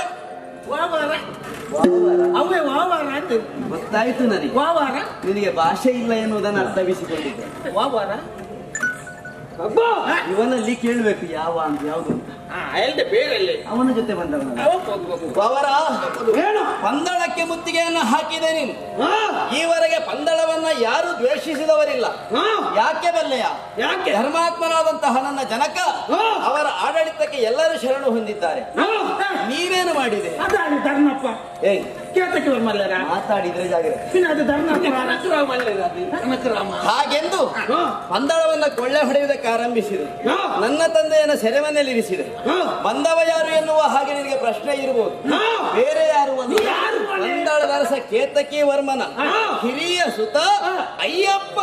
ವಾವಾರ ವಾವರ. ಅವೇ ವಾವಾರ ಅಂತ ಗೊತ್ತಾಯ್ತು ನನಗೆ ವಾವಾರ ನಿನಗೆ ಭಾಷೆ ಇಲ್ಲ ಎನ್ನುವುದನ್ನು ಅರ್ಥವಿಸಿಕೊಂಡಿದ್ದೆ ವಾವಾರ ಇವನಲ್ಲಿ ಕೇಳ್ಬೇಕು ಯಾವ ಅಂತ ಯಾವುದು ಅಂತ ಹಾ ಹೇಳ್ದೆ ಬೇರೆಲ್ಲಿ ಅವನ ಜೊತೆ ಬಂದವನ ಅವಕ್ಕೆ ಹೋಗ್ಬೇಕು ಅವರ ಪಂದಳಕ್ಕೆ ಮುತ್ತಿಗೆಯನ್ನು ಹಾಕಿದೆ ನೀನು ಈವರೆಗೆ ಪಂದಳವನ್ನ ಯಾರು ದ್ವೇಷಿಸಿದವರಿಲ್ಲ ಯಾಕೆ ಬಲ್ಲೆಯ ಯಾಕೆ ಧರ್ಮಾತ್ಮನಾದಂತಹ ನನ್ನ ಜನಕ ಅವರ ಆಡಳಿತಕ್ಕೆ ಎಲ್ಲರೂ ಶರಣು ಹೊಂದಿದ್ದಾರೆ ನೀನೇನು ಮಾಡಿದೆ ಅದಾണ് ಧರ್ಮಪ್ಪ ಏಯ್ ಕೇತಕ್ಕೆ ಮಲ್ಲರ ಮಾತಾಡಿದ್ರೆ ಜಾಗ್ರತೆ പിന്നെ ಅದು ಧರ್ಮಪ್ಪ ಕನಕರಾಮ ಮಲ್ಲರ ಅದು ಕನಕರಾಮ ಹಾಗೆಂದು ಪಂದಳವನ್ನ ಕೊಳ್ಳೆ ಹೊಡೆಯುವುದಕ್ಕೆ ಆರಂಭಿಸಿದೆ ನನ್ನ ತಂದೆಯನ್ನ ಸೆರೆಮನೆಯಲ್ಲಿರಿಸಿದೆ ಬಂದವ ಯಾರು ಎನ್ನುವ ಹಾಗೆ ನಿನಗೆ ಪ್ರಶ್ನೆ ಇರಬಹುದು ಬೇರೆ ಯಾರು ಅಲ್ಲ. ಪಂದಳದ ಅರಸ ಕೇತಕಿ ವರ್ಮನ ಹಿರಿಯ ಸುತ ಅಯ್ಯಪ್ಪ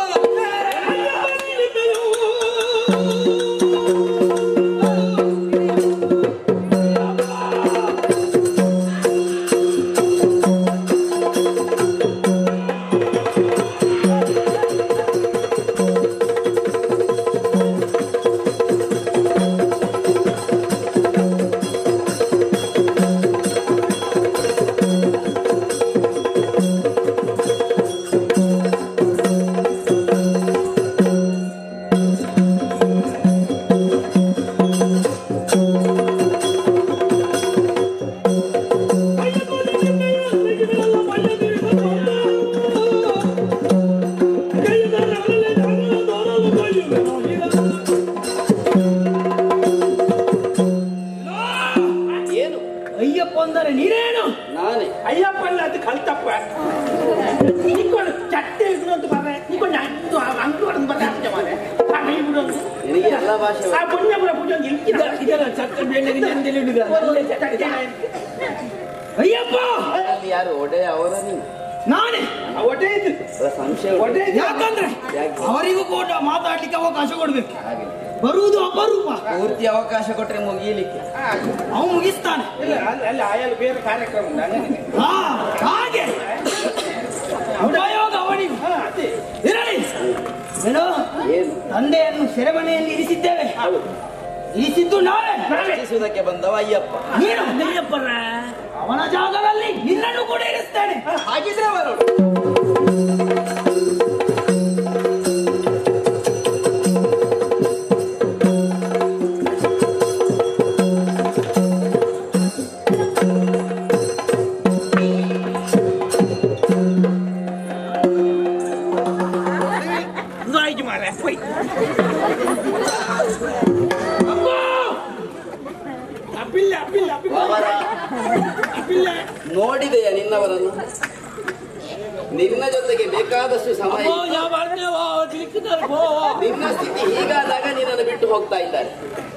ಏನು ಅಯ್ಯಪ್ಪ ಅಂದರೆ ನೀನೇನು ನಾನೇ ಅಯ್ಯಪ್ಪ ಅಲ್ಲ ಅದು ಕಲ್ತಪ್ಪ ನಿಕ್ಕೊಂಡು ಚಟ್ಟೆ ಇದ್ರು ಅಂತ ಬರ್ರೆ ನಿಕ್ಕೊಂಡು ಅಂದು ಅಂದು ಹೊಡೆದು ಬರ್ರೆ ಅಷ್ಟೇ ಮಾರೆ ಆ ಮೈ ಬಿಡೋದು ನಿನಗೆ ಎಲ್ಲ ಭಾಷೆ ಆ ಪುಣ್ಯಪುರ ಪೂಜೆ ಒಂದು ಎಂಕಿನ ಇದೆಲ್ಲ ಚಟ್ಟೆ ಬೇಳೆ ಜಂದಿಲಿ ಅಯ್ಯಪ್ಪ ಅಲ್ಲಿ ಯಾರು ಒಡೆ ಅವರ ನೀನು ನಾನೇ ಆ ಹೊಟ್ಟೆ ಇದ್ದು ಅಲ್ಲ, ಸಂಶಯ ಉಂಟು. ಹೊಟ್ಟೆ ಇದ್ದು. ಯಾಕಂದ್ರೆ ಯಾಕೆ? ಅವರಿಗೂ ಕೂಡ ಮಾತಾಡ್ಲಿಕ್ಕೆ ಅವಕಾಶ ಕೊಡ್ಬೇಕು ಹಾಗೆ ಬರುವುದು ಅಪರೂಪ ಪೂರ್ತಿ ಅವಕಾಶ ಕೊಟ್ರೆ ಮುಗಿಯಲಿಕ್ಕೆ ಅವ ಮುಗಿಸ್ತಾನೆ ಇಲ್ಲ ಅಲ್ಲಿ ಅಲ್ಲಿ ಆಯಲ್ ಬೇರೆ ಕಾರ್ಯಕ್ರಮ ಉಂಟು ಹಂಗೇನೆ. ಹಾ, ಹಾಗೆ ಉಪಯೋಗ ಅವನಿಗೆ ಇರಲಿ ಏನು ಏನು ತಂದೆಯನ್ನು ಸೆರೆಮನೆಯಲ್ಲಿ ಇರಿಸಿದ್ದೇವೆ ಇರಿಸಿದ್ದು ನಾವೇ ರಕ್ಷಿಸುವುದಕ್ಕೆ ಬಂದವ ಅಯ್ಯಪ್ಪ ನೀನು ಅಯ್ಯಪ್ಪರ ಅವನ ಜಾಗದಲ್ಲಿ ನಿನ್ನನ್ನು ಕೂಡ ಇರಿಸ್ತೇನೆ ಹಾಗಿದ್ರೆ ಅವ ನೋಡು ಆಯ್ತು ಮಾರೆ ಅಪ್ಪಿಲ್ಲ ಅಪ್ಪಿಲ್ಲ ಅವರ ಅಪ್ಪಿಲ್ಲ ನೋಡಿದೆಯ ನಿನ್ನವರನ್ನು ನಿನ್ನ ಜೊತೆಗೆ ಬೇಕಾದಷ್ಟು ಸಮಯ ಓ ಯಾವ ತಿರುಗಿದ್ದಾರೆ ಓ ನಿನ್ನ ಸ್ಥಿತಿ ಹೀಗಾದಾಗ ನಿನ್ನನ್ನು ಬಿಟ್ಟು ಹೋಗ್ತಾ ಇದ್ದಾರೆ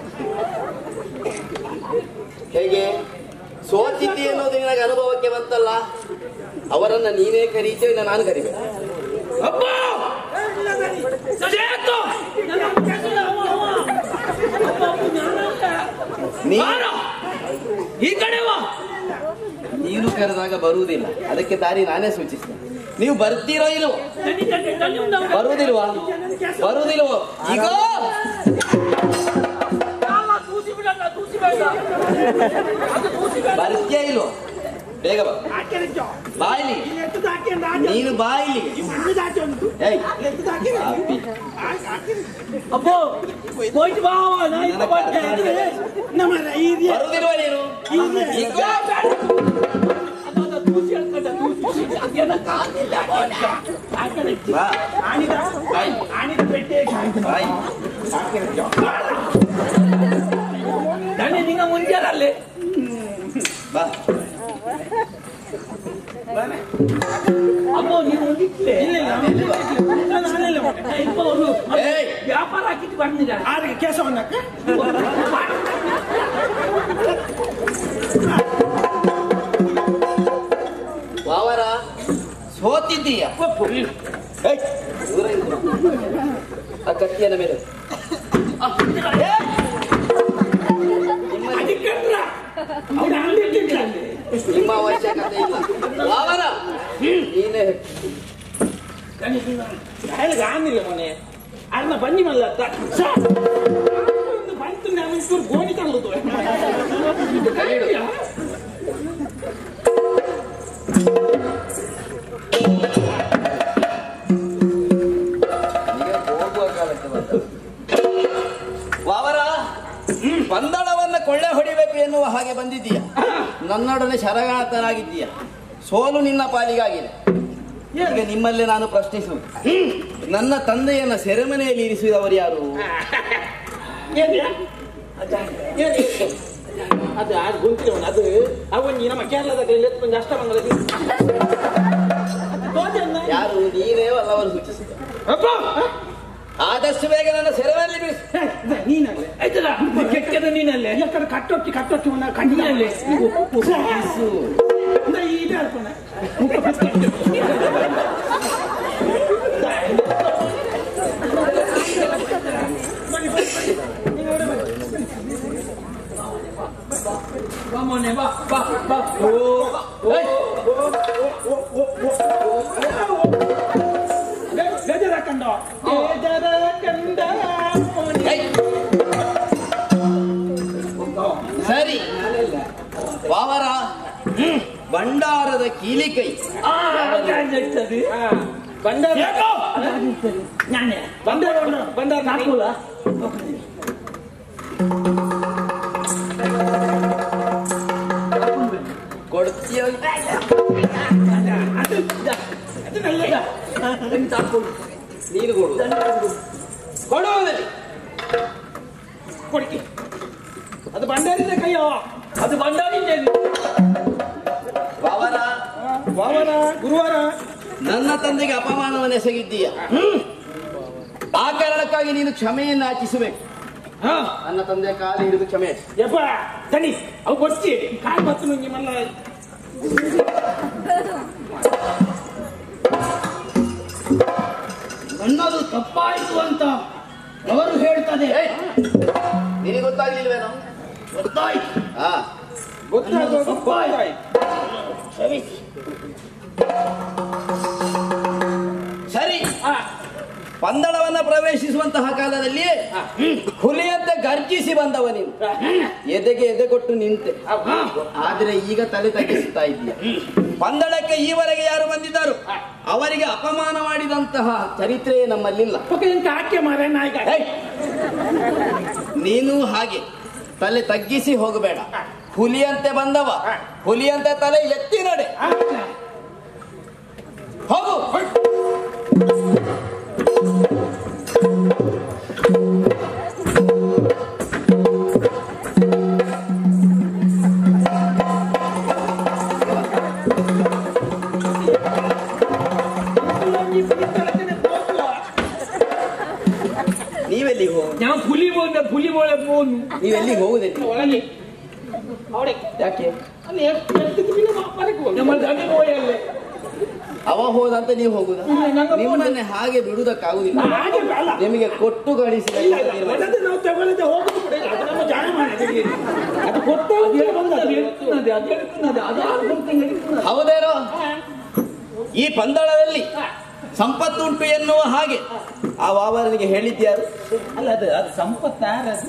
ಹೇಗೆ ಸೋತಿದ್ದಿ ಅನ್ನೋದು ನಿನಗೆ ಅನುಭವಕ್ಕೆ ಬಂತಲ್ಲ ಅವರನ್ನ ನೀನೇ ಕರೀತೇವೆ ಇಲ್ಲ ನಾನು ಕರಿಬೇಕು ಅಪ್ಪ ಸರಿಯಾಯ್ತು ನನ್ನ ಕೆಸರು ಅವ ಅವ ಅಪ್ಪ ಅಪ್ಪ ಜ್ಞಾನ ನೀ ಬಾರೋ. ಈ ಕಡೆ ಬಾ ನೀನು ಕರೆದಾಗ ಬರುವುದಿಲ್ಲ ಅದಕ್ಕೆ ದಾರಿ ನಾನೇ ಸೂಚಿಸ್ತೇನೆ ನೀವು ಬರ್ತೀರೋ ಇಲ್ವೋ ತಡಿ, ತಡಿ, ತಡಿ, ಉಂಟು. ಬರುವುದಿಲ್ವಾ ಬರುವುದಿಲ್ವೋ ಈಗ ಅಲ್ಲ, ತೂಸಿ ಬಿಡಲ್ಲ, ತೂಸಿ ಬೇಡ. ಅದು ತೂಸಿ ಬೇಡ. ಬರ್ತೀಯ ಇಲ್ವೋ ಬೇಗ ಬಾ ಹಾಕಿರಿಚ್ಚೋ. ಬಾಯಿಲಿ ಇಲ್ಲಿ ಎತ್ತುದು ಹಾಕಿಂದ ಆಚೆ. ನೀನು ಬಾಯಿಲಿ ಈ ಮಣ್ಣದು ಆಚೆ ಉಂಟು. ಏಯ್ ಅಲ್ಲಿ ಎತ್ತುದು ಹಾಕಿರಿ. ಅಪ್ಪಿ. ಹಾಕಿ, ಹಾಕಿರಿ. ಅಪ್ಪೋ ಹೋಯ್ತು ಬಾವ ನಾ ಇಪ್ಪ ಬಂದೆ. ಇದ್ರೆ ನಮ್ಮ ಈ ರೀ- ಬರುವುದಿಲ್ವ ನೀನು ಇದೆ. ಈಗ ಅದೊಂದು ತೂಸಿ ಹೇಳ್ಕೊಂಡ, ತೂಸಿ. ಅದೇನೋ ಕಾಲಿಲ್ಲ. ಹಾಕಿರಿಚ್ಚು. ಬಾ ಆಣಿದ ಬಾಯ್. ಆಣಿದ ಪೆಟ್ಟೆ ಬಾಯ್ ದಣಿ ನಿಂಗ ಮುಂಜಾನಲ್ಲಿ ಬಾ ಅಮ್ಮೋ ನೀವು ಹೋಗಿದ್ಲೆ ಇಲ್ಲ ಇಲ್ಲ ನಾನೆಲ್ಲ ಇಪ್ಪ ಅವರು ಏಯ್. ವ್ಯಾಪಾರ ಹಾಕಿಟ್ಟು ಬಂದಿದ್ದಾರೆ ಆದ್ರೆ ಕೇಸವನ್ನ ವಾವರ ಸೋತಿದ್ದೀಯ ಏಯ್, ದೂರ ಇರು. ಆ ಕತ್ತಿಯನ್ನ ಮೇಲೆ ಅದಕ್ಕಂದ್ರ ಅವ್ರು ಅಲ್ಲಿಟ್ಟಿಲ್ಲ ನಿಮ್ಮ ಅವಶ್ಯಕತೆ ಇಲ್ಲ ವಾವರ ನೀನೇ ಹೇಳಿ ಆನಿಲ್ಲ ಮೊನ್ನೆ ಅರ್ನ ಬನ್ನಿ ಮಲ್ಲ ಬಂತು ನಾನು ಚೂರು ಗೋಣಿ ತಳ್ಳುದು ನನ್ನೊಡನೆ ಶರಗಾತನಾಗಿದ್ದೀಯ ಸೋಲು ನಿನ್ನ ಪಾಲಿಗಾಗಿದೆ ಈಗ ನಿಮ್ಮಲ್ಲೇ ನಾನು ಪ್ರಶ್ನಿಸುವುದು ನನ್ನ ತಂದೆಯನ್ನ ಸೆರೆಮನೆಯಲ್ಲಿ ಇರಿಸಿದವರು ಯಾರು ಏನ್ ಏನ್ ಅದು ಅದು ಗೊಂತಿನ ಅದು ಅವನಿ ನಮ್ಮ ಕೇರಳದ ಕೈಯಲ್ಲಿ ಎತ್ಕೊಂಡು ಅಷ್ಟಮಂಗಲದ ಯಾರು ನೀನೇ ಅಲ್ಲವರು ಸೂಚಿಸಿದ ಆದಷ್ಟು ಬೇಗ ನನ್ನ ಸೆರೆಮನೆಯಲ್ಲಿ ಬಿಡಿಸಿ ನೀನಲ್ಲೇ ಆಯ್ತಲ್ಲ ಕೆಟ್ಟದ ನೀನಲ್ಲೇ ಯಾಕಂದ್ರೆ ಕಟ್ಟೊಟ್ಟಿ ಕಟ್ಟೊಟ್ಟಿ ಒಂದು ಕಣ್ಣಿನಲ್ಲೇ ಬಿಡಿಸು. ಈ ಬೇಡ್ಕೊಣ ಮೊನ್ನೆ ಬಾ ಬಾ ಬಾ ಓ ಏಯ್! ಗಜರ ಕಂಡ ಗಜರ ಕಂಡ ಏಯ್! ಸರಿ ವಾವರ ಭಂಡಾರದ ಕೀಲಿಕೈ ಬಂಡಾರ ನಾನೇ ಬಂಡಾರ ಬಂಡಾರ ನಾಕೂಲ ಕೊಡ್ತೀಯ ಅದು ಅದನ್ನೆಲ್ಲ ನೀನು ಕೊಡು ಕೊಡುವುದಲ್ಲಿ ಕೊಡ್ಕಿ ಅದು ಬಂಡಾರಿಂದ ಕೈಯೋ ಅದು ಬಂಡಾರಿಂದ ವಾವರ ವಾವರ ಗುರುವಾರ ನನ್ನ ತಂದೆಗೆ ಅಪಮಾನವನ್ನು ಎಸಗಿದ್ದೀಯ ಆ ಕಾರಣಕ್ಕಾಗಿ ನೀನು ಕ್ಷಮೆಯನ್ನು ಯಾಚಿಸಬೇಕು ಹಾ ನನ್ನ ತಂದೆಯ ಕಾಲು ಹಿಡಿದು ಕ್ಷಮೆ ಯಾಚಿಸು. ಯಪ್ಪ ತನಿ ಅವು ಗೊತ್ತಿ ಕಾಲ್ ಬತ್ತು ನಿಮ್ಮಲ್ಲ ನನ್ನದು ತಪ್ಪಾಯಿತು ಅಂತ ಅವರು ಹೇಳ್ತದೆ ಏಯ್! ನಿನಗೆ ಗೊತ್ತಾಗ್ಲಿಲ್ವೇನೋ ಗೊತ್ತಾಯ್ತು ಹಾ ಗೊತ್ತಾಗೋದು ತಪ್ಪಾಯ್ತು. ಕ್ಷಮಿಸಿ ಸರಿ ಹಾ ಪಂದಳವನ್ನ ಪ್ರವೇಶಿಸುವಂತಹ ಕಾಲದಲ್ಲಿ ಹುಲಿಯಂತೆ ಗರ್ಜಿಸಿ ಬಂದವ ನೀನು ಎದೆಗೆ ಎದೆ ಕೊಟ್ಟು ನಿಂತೆ ಆದ್ರೆ ಈಗ ತಲೆ ತಗ್ಗಿಸುತ್ತಾ ಇದ್ದೀಯ ಪಂದಳಕ್ಕೆ ಈವರೆಗೆ ಯಾರು ಬಂದಿದ್ದರು ಅವರಿಗೆ ಅಪಮಾನ ಮಾಡಿದಂತಹ ಚರಿತ್ರೆಯೇ ನಮ್ಮಲ್ಲಿಲ್ಲ ಪಕ್ಕ ಎಂತ ಹಾಕಿ ಮಾರ ನಾಯಿಗ ಏಯ್! ನೀನು ಹಾಗೆ ತಲೆ ತಗ್ಗಿಸಿ ಹೋಗಬೇಡ ಹುಲಿಯಂತೆ ಬಂದವ ಹುಲಿಯಂತೆ ತಲೆ ಎತ್ತಿ ನಡೆ ಹೋಗು ನೀವೆಲ್ಲಿಗೆ ಹೋಗು ഞാൻ പുലി പോകുന്ന പുലി പോലെ പോകുന്നു ನೀವೆಲ್ಲಿಗೆ ಹೋಗುದಿಲ್ಲ ಒಳಗೆ അവിടെ ಯಾಕೆ ಅಲ್ಲಿ ಎತ್ತು- ಎತ್ತಿದ್ದು പിന്നെ ಮರಕ್ಕೆ ಹೋಗು. നമ്മൾ ದಂಗೆ പോയല്ലേ ಅವ ಹೋದಂತ ನೀವು ಹೋಗುದ ಇಲ್ಲ, ನಂಗೆ ನಿಮ್ಮನ್ನೇ ಹಾಗೆ ಬಿಡುವುದಕ್ಕಾಗುದಿಲ್ಲ ಹಾಗೆ ಅಲ್ಲ ನಿಮಗೆ ಕೊಟ್ಟು ಕಳಿಸಿದ ಇಲ್ಲ, ಇಲ್ಲ, ಮೊದಲು ನಾವು ತಗೊಳ್ಳದೆ ಹೋಗುದು ಕೂಡ ಇಲ್ಲ. ಅದು ನಮ್ಮ ಜಾಣ ಮಾಡಿದೆ ಅದು ಕೊಟ್ಟವನಿಗೆ ಬಂದದ್ದು. ಹೌದೇನೋ ಈ ಪಂದಳದಲ್ಲಿ ಸಂಪತ್ತು ಉಂಟು ಎನ್ನುವ ಹಾಗೆ ಆ ವಾವರನಿಗೆ ಹೇಳಿದ್ಯಾರು ಅಲ್ಲ ಅದು ಅದು ಸಂಪತ್ತ ಯಾರದು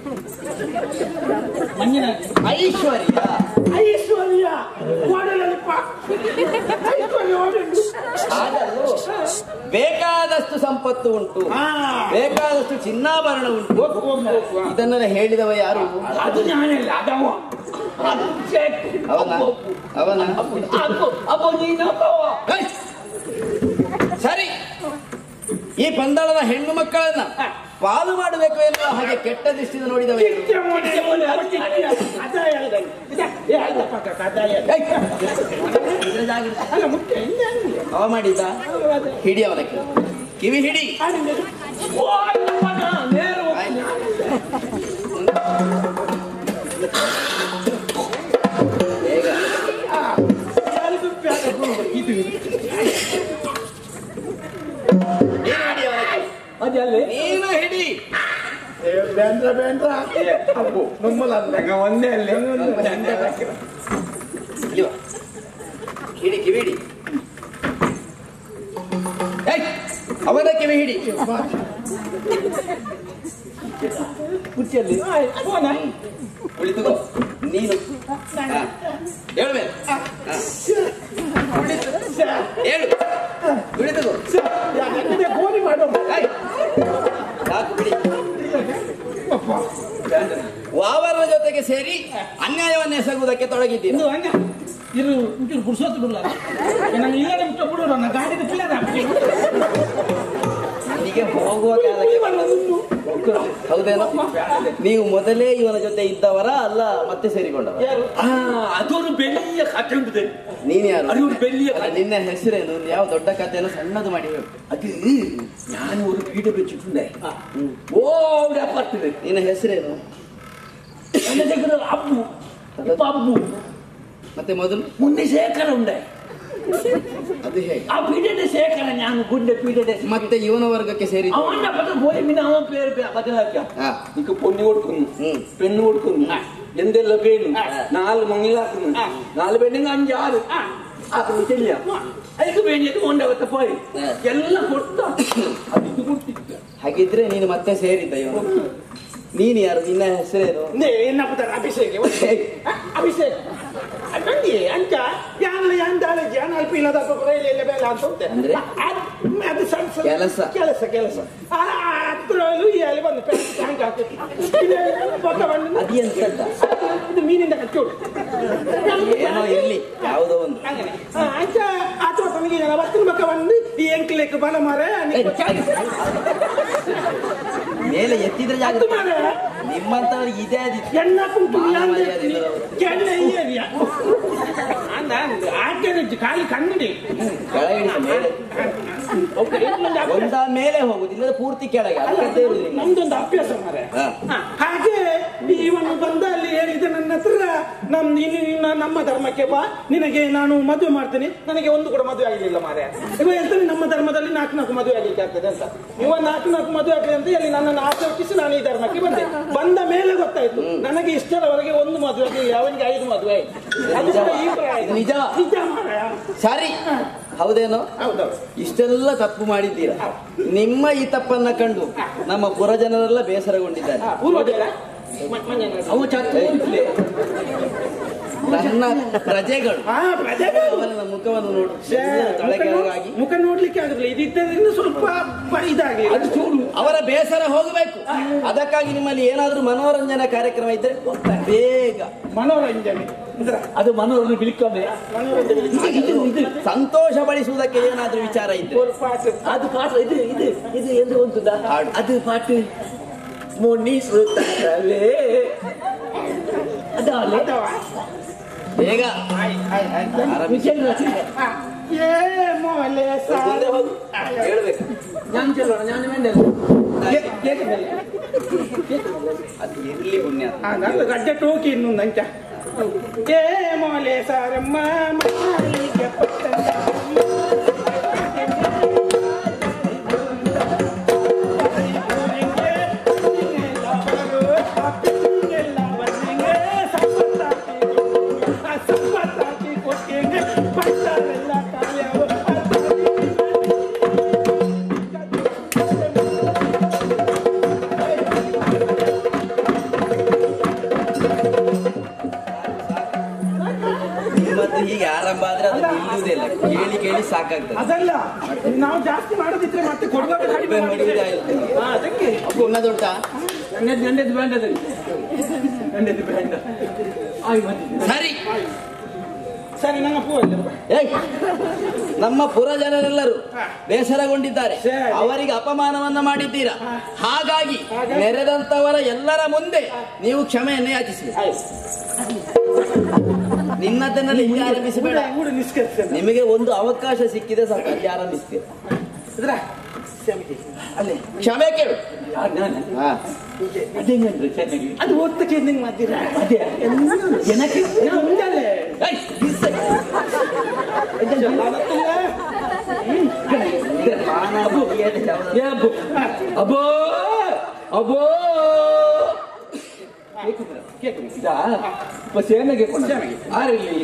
ಮಂಜಿನ ಐಶ್ವರ್ಯ ಐಶ್ವರ್ಯ ಓಡಲಪ್ಪ ಐಶ್ವರ್ಯ ಓಡಲು ಹಾಗಲ್ಲೋ ಬೇಕಾದಷ್ಟು ಸಂಪತ್ತು ಉಂಟು ಹಾ. ಬೇಕಾದಷ್ಟು ಚಿನ್ನಾಭರಣ ಉಂಟು ಹೋಗು, ಹೋಗು, ಹೋಗು. ಇದನ್ನೆಲ್ಲ ಹೇಳಿದವ ಯಾರು ಅದು ನಾನಲ್ಲ ಅದವ ಅದು ಶೇಖ್. ಅವನ ಅವನ ಅಪ್ಪು, ಅಪ್ಪು ನೀನಪ್ಪವ. ಹೇ! ಸರಿ ಈ ಪಂದಳದ ಹೆಣ್ಣು ಮಕ್ಕಳನ್ನ ಪಾಲು ಮಾಡಬೇಕು ಎನ್ನುವ ಹಾಗೆ ಕೆಟ್ಟ ದೃಷ್ಟಿಯಿಂದ ನೋಡಿದವ ಯಾರು? ಚಿಕ್ಕ ಮೋನೆ, ಮೋನೆ, ಅದು ಚಿಕ್ಕ. ಅದ ಹೇಳ್ದೆ. ಇದ, ಏ, ಆಯ್ತಪ್ಪ, ಅಕ್ಕ, ಅದ ಹೇಳ್ದೆ. ಏಯ್! ಇದ್ರ ಜಾಗ್ರತೆ. ಅಲ್ಲ ಮುಖ್ಯ ಇಲ್ಲ ಅಂದ್ರೆ. ಅವ ಮಾಡಿದ್ದ ಅದು ಅದೇ. ಹಿಡಿ ಅವನ ಕಿವಿ. ಕಿವಿ ಹಿಡಿ ಆಡಿಂದ. ಓ, ಅಯ್ಯಪ್ಪನ, ನೇರ ಹೋಗ್ತೀನಿ. ಬೇಗ ಆ, ಯಾರಿಗೂ ಬೇಡ, ಇದು. ನೀನು ಹಿಡಿ ಅವನ ಕಿವಿ. ಅದಲ್ಲೇ ನೀನು ಹಿಡಿ ಬೇಂದ್ರ ಬೇಂದ್ರ ಅಪ್ಪು ನಮ್ಮಲ್ಲ ಒಂದೇ ಅಲ್ಲೇ ಇವ. ಹಿಡಿ ಕಿವಿ ಹಿಡಿ ಏಯ್! ಅವನ ಕಿವಿ ಹಿಡಿ ಕುರ್ಚಿಯಲ್ಲಿ ಫೋನ ಕುಳಿತುಕೋ ನೀನು ಹಾ. ಹೇಳ್ಬೇಕು ಹಾ. ಹೇಳು ಕುಳಿತುಕೋ ಯಾಕಂದ್ರೆ ಗೋಲಿ ಮಾಡೋ ಏಯ್! ಸಾಕು ಬಿಡಿ ವಾವರನ ಜೊತೆಗೆ ಸೇರಿ ಅನ್ಯಾಯವನ್ನು ಎಸಗುವುದಕ್ಕೆ ತೊಡಗಿದ್ದೀರಿ ಇದು ಹಂಗ ಇರು ಇಂಚೂರು ಪುರ್ಸೊತ್ತು ಬಿಡಲ್ಲ ನಂಗೆ ಇಲ್ಲೇ ಬಿಟ್ಟು ಬಿಡು ನನ್ನ ಗಾಡಿದ ಪಿಲ್ಲದ ಅಲ್ಲಿಗೆ ಹೋಗುವ ಕಾಲಕ್ಕೆ ಹೌದೇನೋ ನೀವು ಮೊದಲೇ ಇವನ ಜೊತೆ ಇದ್ದವರ ಅಲ್ಲ ಮತ್ತೆ ಸೇರಿಕೊಂಡವ ಯಾರು ಆ ಅದೊಂದು ಬೆಳ್ಳಿಯ ಕಥೆ ಉಂಟು ನೀನ್ ಯಾರು ಅದು ಒಂದು ಬೆಳ್ಳಿಯ ಅಲ್ಲ, ಕಥೆ ನಿನ್ನ ಹೆಸರೇನು ಯಾವ ದೊಡ್ಡ ಕಥೆಯನ್ನು ಸಣ್ಣದು ಮಾಡಿ ಹೇಳು ಅದು ನಾನು ஒரு வீடு வச்சுட்டு ஓட பத்து ನಿನ್ನ ಹೆಸರೇನು என்ன சேர்க்கிற அப்பு இப்ப அப்பு ಮತ್ತೆ ಮೊದಲು முன்னே சேகர உண்டே ಅದು ಹೇಗೆ ఆ పీరియడ్ సేకర జ్ఞానం గుండె పీరియడ్ ಮತ್ತೆ ಇವನ ವರ್ಗಕ್ಕೆ ಸೇರಿ అవన్న పద పోయి మీ నామ పేరు బదలాక ಹಾ నీకు పొన్ని కొడుకుంది ಹ್ಮ್ పెన్ను కొడుకుంది ఎందెల్ల పేరు నాలుగు మంగిలాకుంది నాలుగు పెండింగ్ అంజు ఆరు అతను చెల్లి ಐದು ಬೇಣಿಯದು ಒಂದವತ್ತ ಪೋಯಿ ಎಲ್ಲ ಕೊಡ್ತ ಅದು ಇದು ಕೊಡ್ತಿದ್ದ ಹಾಗಿದ್ರೆ ನೀನು ಮತ್ತೆ ಸೇರಿದ್ದ ಇವನು ನೀನು ಯಾರು ನಿನ್ನ ಹೆಸರೇನು ಏನಪ್ಪ ಅಭಿಷೇಕ್ ಅಭಿಷೇಕ್ ನಂಗೆ ಅಂಚ ಯಾನಲ್ಲ ಯಾಂದಾಳ ಜಾನ ಅಲ್ಪ ಇಲ್ಲದ ರೈಲೆಲ್ಲ ಬೇಡ ಅಂತ ಉಂಟೆ ಅಂದ್ರೆ? ಅದ್- ಅದು ಸಣ್ಣ ಸಣ್ಣ ಕೆಲಸ. ಕೆಲಸ ಕೆಲಸ ಆ ಹತ್ರಲ್ಲೂ ಅಲ್ಲಿ ಬಂದು ಟ್ಯಾಂಕ್ ಹಾಕಿ ಇದು ಪಕ್ಕ ಬಂದು ಅದು ಎಂತದ್ದ ಇದು ಮೀನಿಂದ ಕಚ್ಚೋಡು ಏನೋ ಇರ್ಲಿ ಯಾವುದೋ ಒಂದು അങ്ങനെ ആ, അച്ഛ ആറ്റോ പണിക്ക് ഞാൻ പത്തിന് പക്ക വന്ന് ഈ എങ്കിലേക്ക് പല മാറേ ಮೇಲೆ ಎತ್ತಿದ್ರೆ ಜಾಗ പത്ത് മാറേ ನಿಮ್ಮಂತವ್ರಿಗೆ ಇದೇ ಆದಿತ್ತು എണ്ണ കുട്ടു മാന മര്യാದೆ ಇಲ್ಲದವರು. ಕೆಣ್ಣ ಏರಿಯ ಅಂದ ಆಕೆ ಖಾಲಿ ಕನ್ನಡಿ ಕೆಳಗಿಳಿಸ ಮೇಲೆ ಒಂದ ಮೇಲೆ ಹೋಗುದಿಲ್ಲ ಪೂರ್ತಿ ಕೆಳಗೆ ಅದಕ್ಕಂತ ಇರುವುದಿಲ್ಲ ನಮ್ದೊಂದು ಅಭ್ಯಾಸ ಮಾರೆ ಹಾ. ಹಾಗೆ ಇವನು ಬಂದ ಅಲ್ಲಿ ಹೇಳಿದ ನನ್ನ ಹತ್ರ ನಮ್ ನೀನು ನಿನ್ನ ನಮ್ಮ ಧರ್ಮಕ್ಕೆ ಬಾ ನಿನಗೆ ನಾನು ಮದುವೆ ಮಾಡ್ತೀನಿ ನನಗೆ ಒಂದು ಕೂಡ ಮದುವೆ ಆಗಲಿಲ್ಲ ಮಾರೆ ಇವ ಹೇಳ್ತಾನೆ ನಮ್ಮ ಧರ್ಮದಲ್ಲಿ ನಾಲ್ಕು ನಾಲ್ಕು ಮದುವೆ ಆಗಲಿಕ್ಕೆ ಆಗ್ತದೆ ಅಂತ ಇವ ನಾಲ್ಕು ನಾಲ್ಕು ಮದುವೆ ಆಗ್ತದೆ ಅಂತ ಹೇಳಿ ನನ್ನನ್ನು ಆಚರಿಸಿ ನಾನು ಈ ಧರ್ಮಕ್ಕೆ ಬಂದೆ ಬಂದ ಮೇಲೆ ಗೊತ್ತಾಯ್ತು ನನಗೆ ಇಷ್ಟರವರೆಗೆ ಒಂದು ಮದುವೆ ಆಗಿ ಅವನಿಗೆ ಐದು ಮದುವೆ ಆಯ್ತು ಅದು ಕೂಡ ಈ ಪ್ರಾಯ. ಇದು ನಿಜ. ನಿಜ ಮಾರಾಯ. ಸರಿ ಹೌದೇನೋ ಹೌದೌದು ಇಷ್ಟೆಲ್ಲ ತಪ್ಪು ಮಾಡಿದ್ದೀರಾ ನಿಮ್ಮ ಈ ತಪ್ಪನ್ನ ಕಂಡು ನಮ್ಮ ಪುರಜನರೆಲ್ಲ ಬೇಸರಗೊಂಡಿದ್ದಾರೆ ಪೂರ್ವಜರ ಮ- ಮಂಜನ ಅವ ಚತ್ತು ನನ್ನ ಪ್ರಜೆಗಳು ಹಾ ಪ್ರಜೆಗಳು ಅವನ ಮುಖವನ್ನು ನೋಡು ಛೇ, ತಲೆ ಮುಖ ನೋ- ಕೆಳಗಾಗಿ ಮುಖ ನೋಡ್ಲಿಕ್ಕೆ ಆಗುದಿಲ್ಲ ಇದಿದ್ದರಿಂದ ಸ್ವಲ್ಪ ಪ- ಇದಾಗ್ಲಿ ಅದು ಚೂಡು ಅವರ ಬೇಸರ ಹೋಗಬೇಕು ಅದಕ್ಕಾಗಿ ನಿಮ್ಮಲ್ಲಿ ಏನಾದ್ರೂ ಮನೋರಂಜನಾ ಕಾರ್ಯಕ್ರಮ ಇದ್ರೆ ಬೇಗ ಮನೋರಂಜನೆ ಅಂದ್ರೆ ಅದು ಮನೋರನ್ನು ಬಿಳಿಕೊಂಡೆ ಮನೋರಂಜನೆ ಇದು ಇದು ಸಂತೋಷ ಪಡಿಸುವುದಕ್ಕೆ ಏನಾದ್ರೂ ವಿಚಾರ ಇದ್ರೆ ஒரு பாட்டு ಅದು ಪಾಠ ಇದು ಇದು ಇದು ಎಂದು ಉಂಟುದ ಹಾಡು. ಅದು ಪಾಠ ಮುನಿಸುತ್ತಲೇ ಅದಾಲೆ அதவா? ಬೇಗ ಆಯ್, ಆಯ್, ಆಯ್. ಆರಂಭಿಸಿ. ಆ, ಏ ಮೊಲೆ ಸಾ- ಮುಂದೆ ಹೋಗು ಹೇಳ್ಬೇಕು ഞാൻ ചെല്ലണം ഞാൻ വേണ്ട ಕೇ- ಕೇಕ್ ಮೇಲೆ. ಅದು ಇರ್ಲಿ ಪುಣ್ಯ ಆ, ನಂದು ಗಡ್ಡೆ ಟೋಕಿ ಇನ್ನೊಂದು ಅಂಚ ಏ ಮೊಲೆ ಸಾರಮ್ಮ ಮಕ್ಕಳಿಗೆ ಪಟ್ಟಣ. ನಿಮ್ಮದು ಹೀಗೆ ಆರಂಭ ಆದ್ರೆ ಅದು ನಿಲ್ಲುವುದೇ ಇಲ್ಲ ಕೇಳಿ ಕೇಳಿ ಸಾಕಾಗ್ತದೆ ಅದಲ್ಲ ನಾವು ಜಾಸ್ತಿ ಮಾಡೋದಿದ್ರೆ ಮತ್ತೆ ಕೊಡುವಾಗ ಕಡಿಮೆ ಮಾಡಿದ್ರೆ ಹಾ, ಅದಕ್ಕೆ ಇನ್ನದುಂಟಾ ಗಂಡದ ಗಂಡದ ಬೇಂಡದಲ್ಲಿ ಗಂಡದ ಬೇಂಡ ಆಯ್ ಬಂದಿದ್ದೆ ಸರಿ ಸರಿ ನನ್ನ ಪೂ ಇಲ್ಲ ಏಯ್ ನಮ್ಮ ಪುರ ಜನರೆಲ್ಲರೂ ಬೇಸರಗೊಂಡಿದ್ದಾರೆ ಸರಿ. ಅವರಿಗೆ ಅಪಮಾನವನ್ನ ಮಾಡಿದ್ದೀರಾ ಹಾಗಾಗಿ ನೆರೆದಂತವರ ಎಲ್ಲರ ಮುಂದೆ ನೀವು ಕ್ಷಮೆಯನ್ನು ಯಾಚಿಸಿ ನಿನ್ನದನ್ನಲ್ಲಿ ಇಲ್ಲಿ ಆರಂಭಿಸಬೇಡ ಕೂಡ ನಿಷ್ಕರಿಸ್ತೇನೆ ನಿಮಗೆ ಒಂದು ಅವಕಾಶ ಸಿಕ್ಕಿದೆ ಸಾಕು ಅಲ್ಲಿ ಆರಂಭಿಸ್ತೀರ ಇದ್ರ ಕ್ಷಮಿಸಿ. ಅಲ್ಲಿ ಕ್ಷಮೆ ಕೇಳು ಯಾರು ನಾನು ಹಾ ಅದೇಂಗಂದ್ರೆ ಚೆನ್ನಾಗಿ ಅದು ಓದ್ತಕ್ಕೆ ನಿಂಗೆ ಮಾಡ್ತೀರಾ ಅದೇ ಜನಕ್ಕೆ ನಾವು ಮುಂಜಾನೆ ಏಯ್, ಬಿಸ್ಸೆ. ಮಾನ ಮರ್ಯಾದೆ ಯಾವ್ದು? ಏ ಅಬ್ಬೋ ಅಬ್ಬೋ ಅಬ್ಬೋ ಇದಾ ಉಪ್ಪ ಸೇನೆಗೆ ಆರಲ್ಲಿ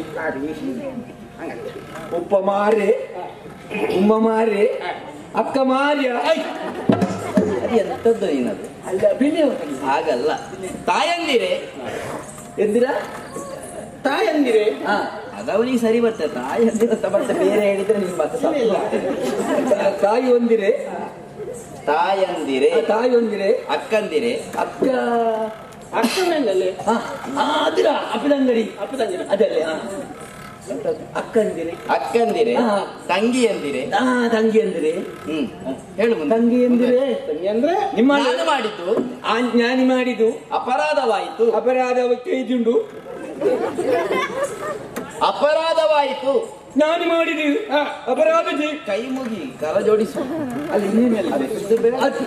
ಉಪ್ಪ ಮಾರೆ ಉಮ್ಮ ಮಾರೆ ಅಕ್ಕ ಮಾರ್ಯ ಅದು ಎಂತದ್ದು ನೀನದು ಅಲ್ಲ ಬೆಲೆ ಹಾಗಲ್ಲ ತಾಯಂದಿರೆ ಎಂದಿರ ತಾಯಂದಿರೆ ಹಾ ಅದವನಿಗೆ ಸರಿ ಬರ್ತದೆ ತಾಯಂದಿರ ಅಂತ ಮತ್ತೆ ಬೇರೆ ಹೇಳಿದ್ರೆ ನಿಮ್ಗೆ ಮತ್ತೆ ತಪ್ಪು ಬರ್ತದೆ. ತಾಯಿ ಒಂದಿರೆ ತಾಯಂದಿರೆ ತಾಯಿ ಒಂದಿರೆ ಅಕ್ಕಂದಿರೆ ಅಕ್ಕ ಅಕ್ಕನಲ್ಲಿ ಆ, ಆ, ಅದಿರ ಅಪ್ಪದಂಗಡಿ ಅಪ್ಪದಂಗಡಿ ಅದಲ್ಲೇ ಆ. ಅಕ್ಕಂದಿರೆ ಅಕ್ಕಂದಿರೆ ಹಾ. ತಂಗಿ ಅಂದಿರೆ ಆ ತಂಗಿ ಅಂದ್ರೆ ಹ್ಮ್ ಹೇಳು ಮುಂದೆ ತಂಗಿ ಎಂದಿರೆ ತಂಗಿ ಅಂದ್ರೆ ನಿಮ್ಮ ನಾನು ಮಾಡಿದ್ದು ಆ ಜ್ಞಾನಿ ಮಾಡಿದ್ದು ಅಪರಾಧವಾಯಿತು ಅಪರಾಧ ಇದ್ದುಂಡು ಅಪರಾಧವಾಯಿತು ಜ್ಞಾನಿ ಮಾಡಿದ್ದು ಅಪರಾಧ ಜಿ- ಕೈ ಮುಗಿ ಕರ ಜೋಡಿಸು ಅಲ್ಲಿ ಇನ್ನೇನೆಲ್ಲ ಅದು-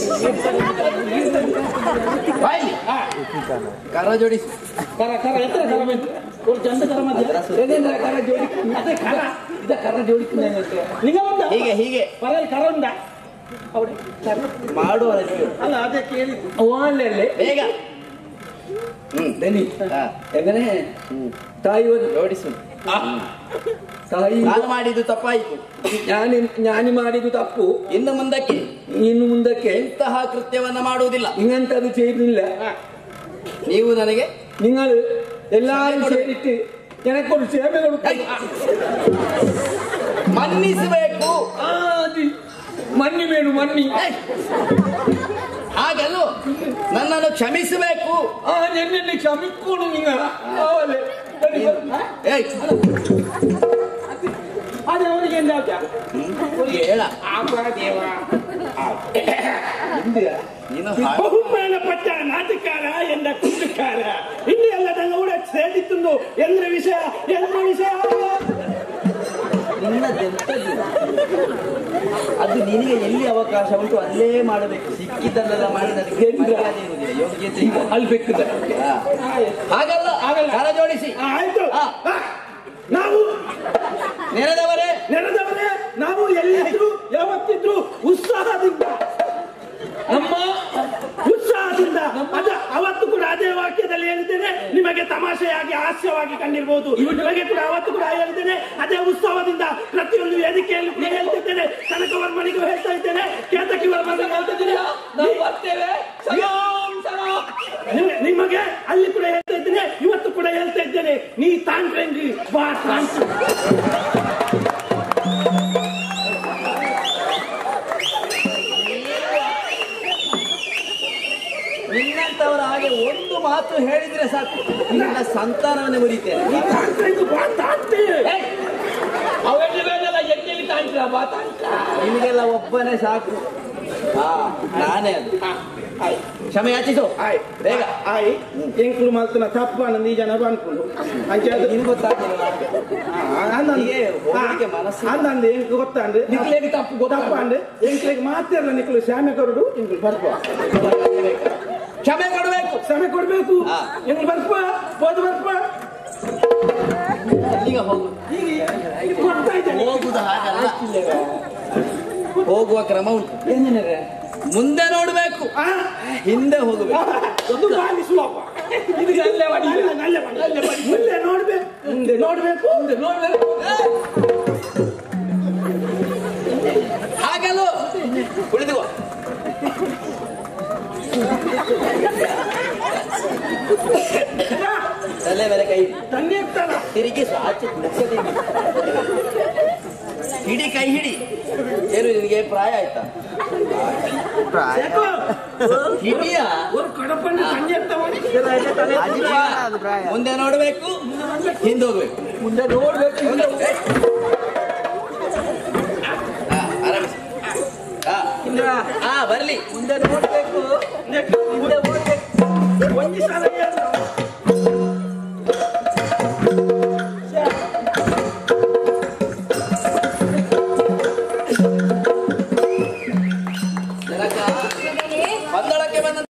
ಬಾಯ್ಲಿ ಕರ ಜೋಡಿಸು ಕರ ಕರ ಎತ್ತರ ಕರ ಬಂತು ಒಂದು ಚಂದ ಕರ ಮಧ್ಯ ಏನೇನ್ರ ಕರ ಜೋಡಿ ಅದೇ ಕರ ಇದ ಕರ ಜೋಡಿക്കുന്ന ನಿಂಗ ಉಂಟ ಹೀಗೆ ಹೀಗೆ ಪರವಾಗಿ ಕರ ಉಂಟ ಹೌದು ಕರ ಮಾಡುವ ಅಲ್ಲ ಅದೇ ಕೇಳಿ ಅಲ್ಲೇ ಬೇಗ ಹ್ಮ್ ದನಿ ಹಾ, ಎಗನೆ ತಾಯಿ ಒಂದು ಜೋಡಿಸು ತಾಯಿ ನಾನು ಮಾಡಿದ್ದು ತಪ್ಪಾಯಿತು ಜ್ಞಾನಿ ಜ್ಞಾನಿ ಮಾಡಿದ್ದು ತಪ್ಪು ಇನ್ನು ಮುಂದಕ್ಕೆ ಇನ್ನು ಮುಂದಕ್ಕೆ ಇಂತಹ ಕೃತ್ಯವನ್ನ ಮಾಡುವುದಿಲ್ಲ ಇಂಗಂತದ್ದು ചെയ്യുന്നില്ല ನೀವು ನನಗೆ നിങ്ങൾ എല്ലാരും ചേരിട്ട് എനക്കൊരു സേവ കൊടുക്കും ಮನ್ನಿಸಬೇಕು ആ, അത് മണ്ണി വേണു മണ്ണി ಹಾಗಲ್ಲೂ ನನ್ನನ್ನು ಕ್ಷಮಿಸಬೇಕು ആ എന്നെ ക്ഷമിക്കണം നിങ്ങൾ ആവല്ലേ ಏಯ್, ಅದೇ ಅವನಿಗೆ ಎಂದ ಹೇಳ ಆಪ ದೇವ ನೀನು ಹಾಡು ಬಹುಮಾನಪಟ್ಟ ನಾಟಕಾರ ಎಂದ ಕುಂಟಕಾರ ಇಲ್ಲಿ ಎಲ್ಲ ನನ್ನ ಕೂಡ ಸೇರಿತ್ತು ಎಂದ್ರ ವಿಷಯ ಎಂದ್ರ ವಿಷಯ ನಿನ್ನದೆಂತದ್ದು? ಅದು ನಿನಗೆ ಎಲ್ಲಿ ಅವಕಾಶ ಉಂಟು ಅಲ್ಲೇ ಮಾಡಬೇಕು ಸಿಕ್ಕಿದ್ದನ್ನೆಲ್ಲ ಮಾಡಿ ನನಗೆ ಮರ್ಯಾದೆ ಇರುವುದಿಲ್ಲ ಯೋಗ್ಯತೆ ಇಲ್ಲ ಅಲ್ಲಿ ಬೇಕಿದೆ ಹಾ. ಹಾಗಲ್ಲ ಹಾಗಲ್ಲ. ಕರ ಜೋಡಿಸಿ ಆ, ಆಯ್ತು ಆ. ಆ, ನಾವು ನೆರೆದವರೇ ನೆರೆದವರೇ ನಾವು ಎಲ್ಲಿದ್ರು ಯಾವತ್ತಿದ್ರು ಉತ್ಸಾಹದಿಂದ ನಮ್ಮ ಉತ್ಸಾಹದಿಂದ ಅದ ಅವತ್ತು ಕೂಡ ಅದೇ ವಾಕ್ಯದಲ್ಲಿ ಹೇಳಿದ್ದೇನೆ ನಿಮಗೆ ತಮಾಷೆಯಾಗಿ ಹಾಸ್ಯವಾಗಿ ಕಂಡಿರ್ಬೋದು ನಿಮಗೆ ಕೂಡ ಅವತ್ತು ಕೂಡ ಹೇಳಿದ್ದೇನೆ ಅದೇ ಉತ್ಸವದಿಂದ ಪ್ರತಿಯೊಂದು ವೇದಿಕೆಯಲ್ಲಿ ಕೂಡ ಹೇಳ್ತಿದ್ದೇನೆ ಕನಕವರ್ಮನಿಗೂ ಹೇಳ್ತಾ ಇದ್ದೇನೆ ಕೇತಕಿ ವರ್ಮನಿಗೂ ಹೇಳ್ತಾ ಇದ್ದೇನೆ ನಾವು ಬರ್ತೇವೆ ಸಲಾಂ ಸಲಾಂ ನಿಮಗೆ- ನಿಮಗೆ ಅಲ್ಲಿ ಕೂಡ ಹೇಳ್ತಾ ಇದ್ದೇನೆ ಇವತ್ತು ಕೂಡ ಹೇಳ್ತಾ ಇದ್ದೇನೆ ನೀ ತಾಂಟ್ರೆಂಗಿ ಬಾ ತಾಂಟ್ರೆ ನಿನ್ನಂತವರ ಹಾಗೆ ಒಂದು ಮಾತು ಹೇಳಿದ್ರೆ ಸಾಕು ನಿನ್ನ ಸಂತಾನವನ್ನೇ ಮುರಿತೇನೆ ನೀ ತಾಂಟ್ರೆಂಗಿ ಬಾ ತಾಂಟ್ರೆ ಅವೆಲ್ಲ ಎಣ್ಣೆಗೆ ತಾಂಟ್ರ ಬಾ ತಾಂಟ್ರ ನಿಮಗೆಲ್ಲ ಒಬ್ಬನೇ ಸಾಕು ಹಾ ನಾನೇ ಅದು ಕ್ಷಮೆ ಯಾಚಿಸು ಆಯ್ ಬೇಗ ಆಯ್ ಎಂಕ್ಲು ಮಲ್ತನ ತಪ್ಪ ಈ ಜನ ಅನ್ಕೊಂಡು ಅಂಚೆ ಅದು ನಿನ್ ಗೊತ್ತಾಗ್ಲಿಲ್ಲ ಹೀಗೆ ಹೋಗ್ಲಿಕ್ಕೆ ಮನಸ್ಸು ಅಂದಂದು ಎಂಕ್ ಗೊತ್ತಾಂಡ್ರೆ ನಿಕ್ಲೆಗೆ ತಪ್ಪು ಗೊತ್ತಾಗ ತಪ್ಪ ಅಂದೆ ಎಂಕ್ಲೆಗ್ ಮಾತಿರಲ್ಲ ನಿಕ್ಲು ಶ್ಯಾಮೆ ಕೊರಡು ಎಂಕ್ಲು ಬರ್ಪ ಕ್ಷಮೆ ಕೊಡಬೇಕು ಶ್ರಮೆ ಕೊಡ್ಬೇಕು ಹಾ. ಎಂಕ್ಲು ಬರ್ಪ ಬೋದು ಬರ್ಪ ಈಗ ಹೋಗು ಈಗ ಕೊಡ್ತಾ ಇದ್ದೇನೆ ಹೋಗುದು ಹಾಗಲ್ಲ ಹೋಗುವ ಕ್ರಮ ಉಂಟು ಏನೇನರೆ ಮುಂದೆ ನೋಡ್ಬೇಕು ಆ? ಹಿಂದೆ ಹೋಗಬೇಕು ಒಂದು ಬಾಲಿ ಸುಲಭ ಇದಕ್ಕೆ ಅಲ್ಲೇ ಹೊಡಿ. ಅಲ್ಲ, ಅಲ್ಲೇ ಮಾಡಿ. ಅಲ್ಲೇ ಮಾಡಿ. ಮುಂದೆ ನೋಡ್ಬೇಕು ಮುಂದೆ ನೋಡ್ಬೇಕು ನೋಡ್ಬೇಕು ಹಾಗಲು ಕುಳಿತುಕೋ ತಲೆ ಮೇಲೆ ಕೈ ತಂದೆ ಇರ್ತಾನ ತಿರುಗಿಸು ಆಚೆ ಮುಖದ ಹಿಡಿ ಕೈ ಹಿಡಿ ಏನು ನಿನಗೆ ಪ್ರಾಯ ಆಯ್ತಾ ಯಾಕೋ ಹಿಡಿಯ ಒಂದು ಕಡಪಣ್ಣ ತಂದೆ ಇರ್ತಾವ ಮುಂದೆ ನೋಡ್ಬೇಕು ಹಿಂದೆ ಹೋಗ್ಬೇಕು ಮುಂದೆ ನೋಡ್ಬೇಕು ಮುಂದೆ ಹಾ, ಆರಾಮಿಸಿ. ಹಾ, ಹಾ ಬರ್ಲಿ ಮುಂದೆ ನೋಡ್ಬೇಕು ಹಿಂದೆ ಓಡ್ಬೇಕು ಒಂದು ಸಲ ಏನು